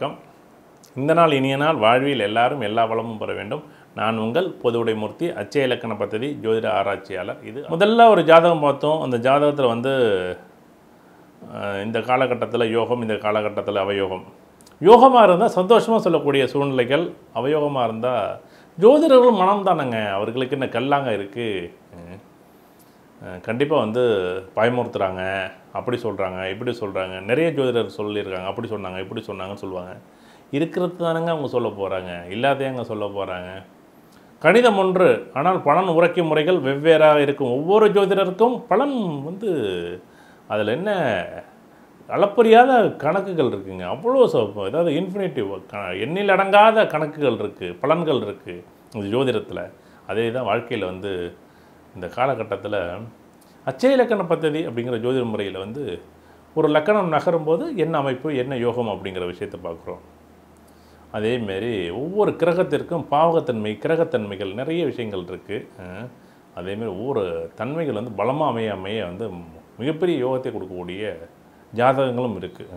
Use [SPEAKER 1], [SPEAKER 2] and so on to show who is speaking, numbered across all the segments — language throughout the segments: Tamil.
[SPEAKER 1] வணக்கம் இந்த நாள் இனிய நாள் வாழ்வில் எல்லாரும் எல்லா வளமும் பெற வேண்டும் நான் உங்கள் பொதுவுடைமூர்த்தி அச்சய இலக்கண பദ്ധதி ஜோதிட ஆராய்ச்சியாளர் இது முதல்ல ஒரு ஜாதகம் பார்த்தோம் அந்த ஜாதகத்தில் வந்து அஹ், இந்த காலகட்டத்தில் யோகம் இந்த காலகட்டத்தில் அவயோகம் யோகமாக இருந்தால் சந்தோஷமாக சொல்லக்கூடிய சூழ்நிலைகள் அவயோகமாக இருந்தால் ஜோதிடர்கள் மனம் தானேங்க அவர்களுக்கு என்ன கல்லாங்க இருக்குது கண்டிப்பாக வந்து பயமுறுத்துறாங்க அப்படி சொல்கிறாங்க இப்படி சொல்கிறாங்க நிறைய ஜோதிடர் சொல்லியிருக்காங்க அப்படி சொன்னாங்க இப்படி சொன்னாங்கன்னு சொல்லுவாங்க இருக்கிறது தானங்க அவங்க சொல்ல போகிறாங்க இல்லாதையங்க சொல்ல போகிறாங்க கணிதம் ஒன்று ஆனால் பலன் உரைக்கும் முறைகள் வெவ்வேறாக இருக்கும் ஒவ்வொரு ஜோதிடருக்கும் பலன் வந்து அதில் என்ன அளப்பரியாத கணக்குகள் இருக்குங்க அவ்வளோ சொ ஏதாவது இன்ஃபினிட்டிவ் க எண்ணில் அடங்காத கணக்குகள் இருக்குது பலன்கள் இருக்குது இந்த ஜோதிடத்தில் அதே தான் வாழ்க்கையில் வந்து இந்த காலகட்டத்தில் அச்சய இலக்கண பദ്ധதி அப்படிங்கிற ஜோதிட முறையில் வந்து ஒரு லக்கணம் நகரும்போது என்ன அமைப்பு என்ன யோகம் அப்படிங்கிற விஷயத்தை பார்க்குறோம் அதேமாரி ஒவ்வொரு கிரகத்திற்கும் பாவகத்தன்மை கிரகத்தன்மைகள் நிறைய விஷயங்கள் இருக்குது அதேமாரி ஒவ்வொரு தன்மைகள் வந்து பலமாக அமைய அமைய வந்து மிகப்பெரிய யோகத்தை கொடுக்கக்கூடிய ஜாதகங்களும் இருக்குது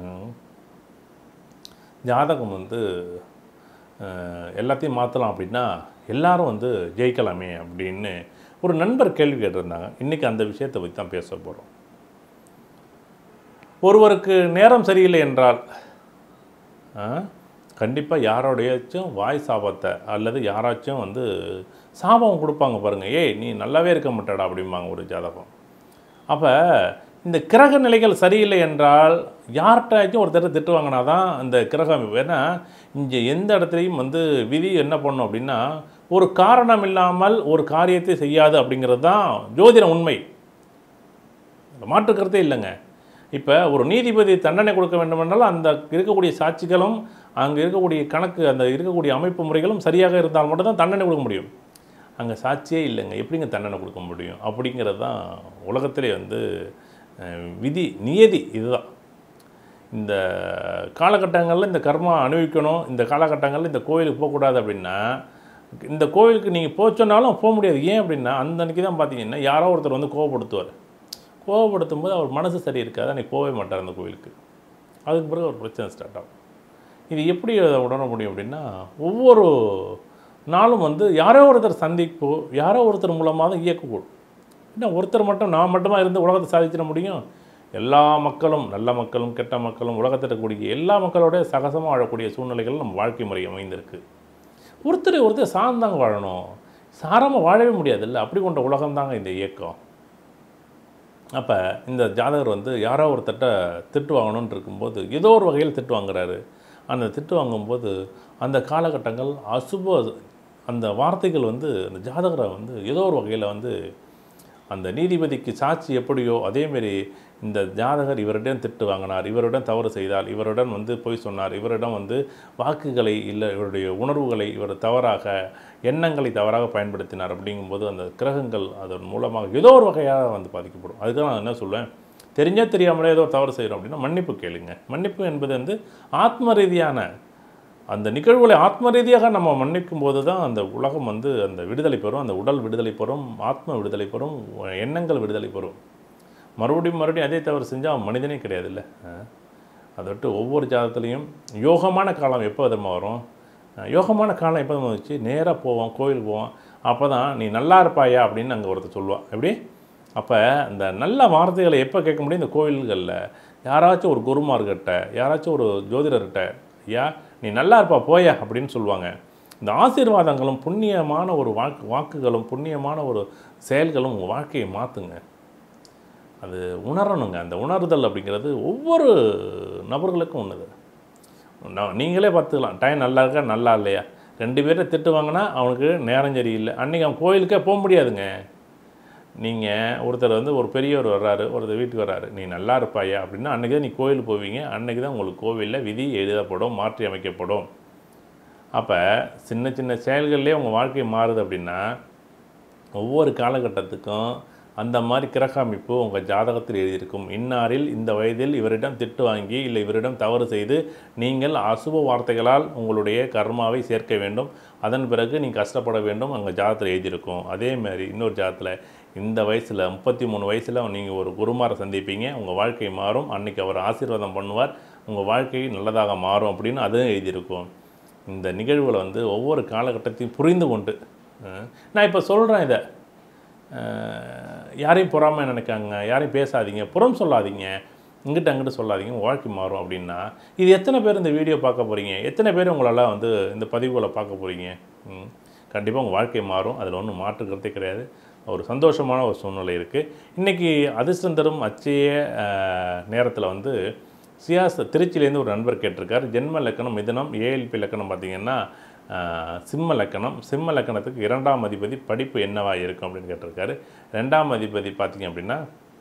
[SPEAKER 1] ஜாதகம் வந்து அஹ், எல்லாத்தையும் மாற்றலாம் அப்படின்னா எல்லாரும் வந்து ஜெயிக்கலாமே அப்படின்னு ஒரு நண்பர் கேள்வி கேட்டிருந்தாங்க இன்றைக்கி அந்த விஷயத்தை பற்றி தான் பேச போகிறோம் ஒருவருக்கு நேரம் சரியில்லை என்றால் கண்டிப்பாக யாரோடையாச்சும் வாய் சாபத்தை அல்லது யாராச்சும் வந்து சாபம் கொடுப்பாங்க பாருங்கள் ஏய் நீ நல்லாவே இருக்க மாட்டடா அப்படிம்பாங்க ஒரு ஜாதகம் அப்போ இந்த கிரக நிலைகள் சரியில்லை என்றால் யார்கிட்டயாச்சும் ஒருத்தர் திட்டு வாங்கினா தான் அந்த கிரகம் ஏன்னா இங்கே எந்த இடத்துலையும் வந்து விதி என்ன பண்ணும் அப்படின்னா ஒரு காரணம் இல்லாமல் ஒரு காரியத்தை செய்யாது அப்படிங்கிறது தான் ஜோதிட உண்மை அதுல மாற்று கருத்தே இல்லைங்க இப்போ ஒரு நீதிபதி தண்டனை கொடுக்க வேண்டுமென்றால் அந்த இருக்கக்கூடிய சாட்சிகளும் அங்கே இருக்கக்கூடிய கணக்கு அந்த இருக்கக்கூடிய அமைப்பு முறைகளும் சரியாக இருந்தால் மட்டும்தான் தண்டனை கொடுக்க முடியும் அங்கே சாட்சியே இல்லைங்க எப்படிங்க தண்டனை கொடுக்க முடியும் அப்படிங்கிறது தான் உலகத்திலே வந்து அஹ், விதி நியதி இதுதான் இந்த காலகட்டங்களில் இந்த கர்மா அனுபவிக்கணும் இந்த காலகட்டங்களில் இந்த கோயிலுக்கு போகக்கூடாது அப்படின்னா இந்த கோவிலுக்கு நீங்கள் போச்சோன்னாலும் போக முடியாது ஏன் அப்படின்னா அந்த அன்றைக்கி தான் பார்த்தீங்கன்னா யாரோ ஒருத்தர் வந்து கோவப்படுத்துவார் கோவப்படுத்தும் போது அவர் மனசு சரி இருக்காது அன்றைக்கி போகவே மாட்டார் அந்த கோவிலுக்கு அதுக்கு பிறகு ஒரு பிரச்சனை ஸ்டார்ட் ஆகும் இது எப்படி அதை உணர முடியும் அப்படின்னா ஒவ்வொரு நாளும் வந்து யாரோ ஒருத்தர் சந்திப்பு யாரோ ஒருத்தர் மூலமாக தான் இயக்கக்கூடும் என்ன ஒருத்தர் மட்டும் நான் மட்டுமா இருந்து உலகத்தை சாதிச்சிட முடியும் எல்லா மக்களும் நல்ல மக்களும் கெட்ட மக்களும் உலகத்தில் இருக்கக்கூடிய எல்லா மக்களோட சகசமாக வாழக்கூடிய சூழ்நிலைகள் நம்ம வாழ்க்கை முறை அமைந்திருக்கு ஒருத்தர் ஒருத்தர் சார்ந்தாங்க வாழணும் சாராமல் வாழவே முடியாதுல்ல அப்படி கொண்ட உலகம் தாங்க இந்த இயக்கம் அப்போ இந்த ஜாதகர் வந்து யாரோ ஒருத்தட்ட திட்டு வாங்கணும்னு இருக்கும்போது ஏதோ ஒரு வகையில் திட்டு வாங்குறாரு அந்த திட்டு வாங்கும்போது அந்த காலகட்டங்கள் அசுப அந்த வார்த்தைகள் வந்து அந்த ஜாதகரை வந்து ஏதோ ஒரு வகையில் வந்து அந்த நீதிபதிக்கு சாட்சி எப்படியோ அதேமாரி இந்த ஜாதகர் இவரிடம் திட்டு வாங்கினார் இவரிடம் தவறு செய்தால் இவரிடம் வந்து பொய் சொன்னார் இவரிடம் வந்து வாக்குகளை இல்லை இவருடைய உணர்வுகளை இவர் தவறாக எண்ணங்களை தவறாக பயன்படுத்தினார் அப்படிங்கும்போது அந்த கிரகங்கள் அதன் மூலமாக ஏதோ ஒரு வகையாக வந்து பாதிக்கப்படும் அதுக்கு நான் என்ன சொல்லுவேன் தெரிஞ்சோ தெரியாமலே ஏதோ தவறு செய்கிறோம் அப்படின்னா மன்னிப்பு கேளுங்க மன்னிப்பு என்பது வந்து ஆத்ம ரீதியான அந்த நிகழ்வுகளை ஆத்ம ரீதியாக நம்ம மன்னிக்கும் போது தான் அந்த உலகம் வந்து அந்த விடுதலை பெறும் அந்த உடல் விடுதலை பெறும் ஆத்ம விடுதலை பெறும் எண்ணங்கள் விடுதலை பெறும் மறுபடியும் மறுபடியும் அதே தவறு செஞ்சால் மனிதனே கிடையாதுல்ல அஹ். அதை விட்டு ஒவ்வொரு ஜாதத்துலேயும் யோகமான காலம் எப்போ விதமாக வரும் அஹ், யோகமான காலம் எப்போ விதமாக வச்சு நேராக போவோம் கோயிலுக்கு போவோம் அப்போ தான் நீ நல்லா இருப்பாயா அப்படின்னு அங்கே ஒருத்தர் சொல்லுவான் எப்படி அப்போ இந்த நல்ல வார்த்தைகளை எப்போ கேட்க முடியும் இந்த கோயில்களில் யாராச்சும் ஒரு குருமார்கிட்ட யாராச்சும் ஒரு ஜோதிடர்கிட்ட ஐயா நீ நல்லா இருப்பா போயா அப்படின்னு சொல்லுவாங்க இந்த ஆசீர்வாதங்களும் புண்ணியமான ஒரு வாக்கு வாக்குகளும் புண்ணியமான ஒரு செயல்களும் உங்கள் வாழ்க்கையை மாற்றுங்க அது உணரணுங்க அந்த உணர்தல் அப்படிங்கிறது ஒவ்வொரு நபர்களுக்கும் ஒன்றுது நான் நீங்களே பார்த்துக்கலாம் டைம் நல்லா இருக்கா நல்லா இல்லையா ரெண்டு பேரை திட்டு வாங்கினா அவனுக்கு நேரம் சரியில்லை அன்றைக்கி அவன் கோயிலுக்கே போக முடியாதுங்க நீங்கள் ஒருத்தர் வந்து ஒரு பெரியவர் வர்றாரு ஒருத்தர் வீட்டுக்கு வர்றாரு நீ நல்லா இருப்பாயா அப்படின்னா அன்றைக்கி தான் நீ கோயில் போவீங்க அன்றைக்கி தான் உங்களுக்கு கோவிலில் விதி எழுதப்படும் மாற்றி அமைக்கப்படும் அப்போ சின்ன சின்ன செயல்கள்லேயே உங்கள் வாழ்க்கை மாறுது அப்படின்னா ஒவ்வொரு காலகட்டத்துக்கும் அந்த மாதிரி கிரக அமைப்பு உங்கள் ஜாதகத்தில் எழுதியிருக்கும் இன்னாரில் இந்த வயதில் இவரிடம் திட்டு வாங்கி இல்லை இவரிடம் தவறு செய்து நீங்கள் அசுப வார்த்தைகளால் உங்களுடைய கர்மாவை சேர்க்க வேண்டும் அதன் பிறகு நீங்கள் கஷ்டப்பட வேண்டும் அங்கே ஜாதகத்தில் எழுதியிருக்கும் அதே மாதிரி இன்னொரு ஜாதகத்தில் இந்த வயசில் முப்பத்தி மூணு வயசில் நீங்கள் ஒரு குருமாரை சந்திப்பீங்க உங்கள் வாழ்க்கை மாறும் அன்னைக்கு அவர் ஆசீர்வாதம் பண்ணுவார் உங்கள் வாழ்க்கை நல்லதாக மாறும் அப்படின்னு அதுவும் எழுதியிருக்கும் இந்த நிகழ்வுகளை வந்து ஒவ்வொரு காலகட்டத்தையும் புரிந்து கொண்டு அஹ், நான் இப்போ சொல்கிறேன் இதை அஹ், யாரையும் பொறாமை நினைக்காங்க யாரையும் பேசாதீங்க புறம் சொல்லாதீங்க இங்கிட்ட அங்கிட்ட சொல்லாதீங்க உங்கள் வாழ்க்கை மாறும் அப்படின்னா இது எத்தனை பேர் இந்த வீடியோ பார்க்க போகிறீங்க எத்தனை பேர் உங்களால் வந்து இந்த பதிவுகளை பார்க்க போகிறீங்க கண்டிப்பாக உங்கள் வாழ்க்கை மாறும் அதில் ஒன்றும் மாற்றுக்கிறதே கிடையாது ஒரு சந்தோஷமான ஒரு சூழ்நிலை இருக்குது இன்றைக்கி அதிர்ஷ்டம் தரும் அச்சய நேரத்தில் வந்து சியாஸ் திருச்சியிலேருந்து ஒரு நண்பர் கேட்டிருக்கார் ஜென்ம லக்கணம் மிதனம் ஏஎல்பி லக்கணம் பார்த்தீங்கன்னா ஆஹ், சிம்ம லக்கணம் சிம்ம லக்கணத்துக்கு இரண்டாம் அதிபதி படிப்பு என்னவா இருக்கும் அப்படின்னு கேட்டிருக்காரு ரெண்டாம் அதிபதி பார்த்தீங்க அப்படின்னா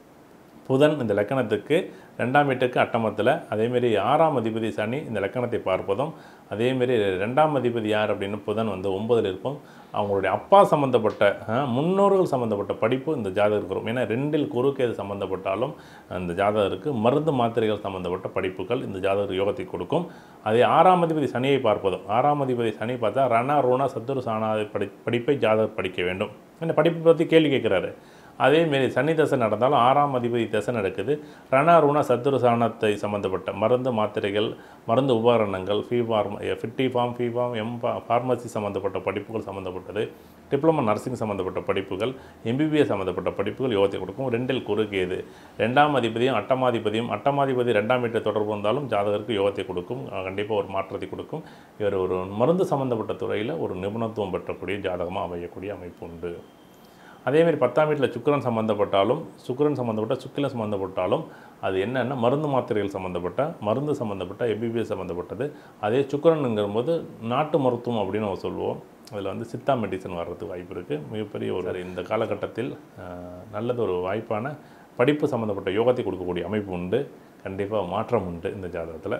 [SPEAKER 1] புதன் இந்த லக்கணத்துக்கு ரெண்டாம் வீட்டுக்கு அட்டமத்தில் அதேமாரி ஆறாம் அதிபதி சனி இந்த லக்கணத்தை பார்ப்பதும் அதேமாரி ரெண்டாம் அதிபதி யார் அப்படின்னு புதன் வந்து ஒன்பதில் இருக்கும் அவங்களுடைய அப்பா சம்மந்தப்பட்ட அஹ், முன்னோர்கள் சம்மந்தப்பட்ட படிப்பு இந்த ஜாதகருக்கு வரும் ஏன்னா ரெண்டில் குறுக்கேது சம்மந்தப்பட்டாலும் அந்த ஜாதகருக்கு மருந்து மாத்திரைகள் சம்மந்தப்பட்ட படிப்புகள் இந்த ஜாதகர் யோகத்தை கொடுக்கும் அதே ஆறாம் அதிபதி சனியை பார்ப்பதும் ஆறாம் அதிபதி சனி பார்த்தா ரண ருண சத்துரு சாணாதி படி படிப்பை ஜாதகர் படிக்க வேண்டும் இந்த படிப்பை பற்றி கேள்வி கேட்குறாரு அதேமாரி சனி தசை நடந்தாலும் ஆறாம் அதிபதி தசை நடக்குது ரணருண சத்துரு சாணத்தை சம்மந்தப்பட்ட மருந்து மாத்திரைகள் மருந்து உபகரணங்கள் ஃபீ ஃபார்ம் ஃபிட்டி pharm B pharm M pharmacy சம்மந்தப்பட்ட படிப்புகள் சம்மந்தப்பட்டது டிப்ளமோ நர்சிங் சம்மந்தப்பட்ட படிப்புகள் எம்பிபிஎஸ் சம்மந்தப்பட்ட படிப்புகள் யோகத்தை கொடுக்கும் ரெண்டில் குறுக்கேது ரெண்டாம் அதிபதியும் அட்டமாதிபதியும் அட்டமாதிபதி ரெண்டாம் வீட்டை தொடர்பு வந்தாலும் ஜாதகருக்கு யோகத்தை கொடுக்கும் கண்டிப்பாக ஒரு மாற்றத்தை கொடுக்கும் இவர் ஒரு மருந்து சம்மந்தப்பட்ட துறையில் ஒரு நிபுணத்துவம் பெற்றக்கூடிய ஜாதகமாக அமையக்கூடிய அமைப்பு உண்டு அதேமாரி பத்தாம் வீட்டில் சுக்கிரன் சம்மந்தப்பட்டாலும் சுக்கிரன் சம்மந்தப்பட்ட சுக்கிலம் சம்மந்தப்பட்டாலும் அது என்னென்னா மருந்து மாத்திரைகள் சம்மந்தப்பட்ட மருந்து சம்மந்தப்பட்ட எபிபிஎஸ் சம்மந்தப்பட்டது அதே சுக்கிரனுங்கிறபோது நாட்டு மருத்துவம் அப்படின்னு நம்ம சொல்லுவோம் அதில் வந்து சித்தா மெடிசன் வர்றதுக்கு வாய்ப்பு இருக்குது மிகப்பெரிய ஒரு இந்த காலகட்டத்தில் அஹ், நல்லது ஒரு வாய்ப்பான படிப்பு சம்மந்தப்பட்ட யோகத்தை கொடுக்கக்கூடிய அமைப்பு உண்டு கண்டிப்பாக மாற்றம் உண்டு இந்த ஜாதகத்தில்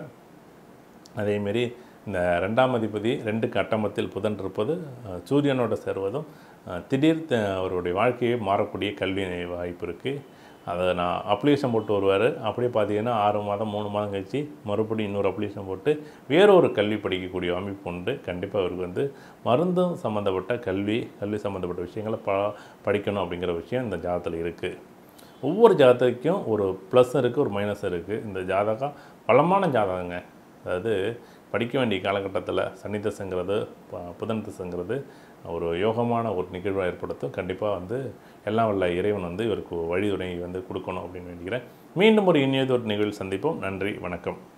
[SPEAKER 1] அதேமாரி இந்த ரெண்டாம் அதிபதி ரெண்டுக்கு அட்டமத்தில் புதன் இருப்பது அஹ், சூரியனோட சேர்வதும் அஹ், திடீர் த- அவருடைய வாழ்க்கையே மாறக்கூடிய கல்வி வாய்ப்பு இருக்குது அதை நான் அப்ளிகேஷன் போட்டு வருவார் அப்படியே பார்த்தீங்கன்னா ஆறு மாதம் மூணு மாதம் கழிச்சு மறுபடியும் இன்னொரு அப்ளிகேஷன் போட்டு வேறொரு கல்வி படிக்கக்கூடிய அமைப்பு உண்டு கண்டிப்பாக அவருக்கு வந்து மருந்தும் சம்மந்தப்பட்ட கல்வி கல்வி சம்மந்தப்பட்ட விஷயங்களை ப படிக்கணும் அப்படிங்கிற விஷயம் இந்த ஜாதகத்தில் இருக்குது ஒவ்வொரு ஜாதகத்துக்கும் ஒரு ப்ளஸ் இருக்குது ஒரு மைனஸ் இருக்குது இந்த ஜாதகம் பலமான ஜாதகங்க அதாவது படிக்க வேண்டிய காலகட்டத்தில் சனி தசைங்கிறது ப- புதன் தசைங்கிறது ஒரு யோகமான ஒரு நிகழ்வை ஏற்படுத்தும் கண்டிப்பாக வந்து எல்லாம் வல்ல இறைவன் வந்து இவருக்கு வழிதுணை வந்து கொடுக்கணும் அப்படின்னு நினைக்கிறேன் மீண்டும் ஒரு இனியதொரு நிகழ்வில் சந்திப்போம் நன்றி வணக்கம்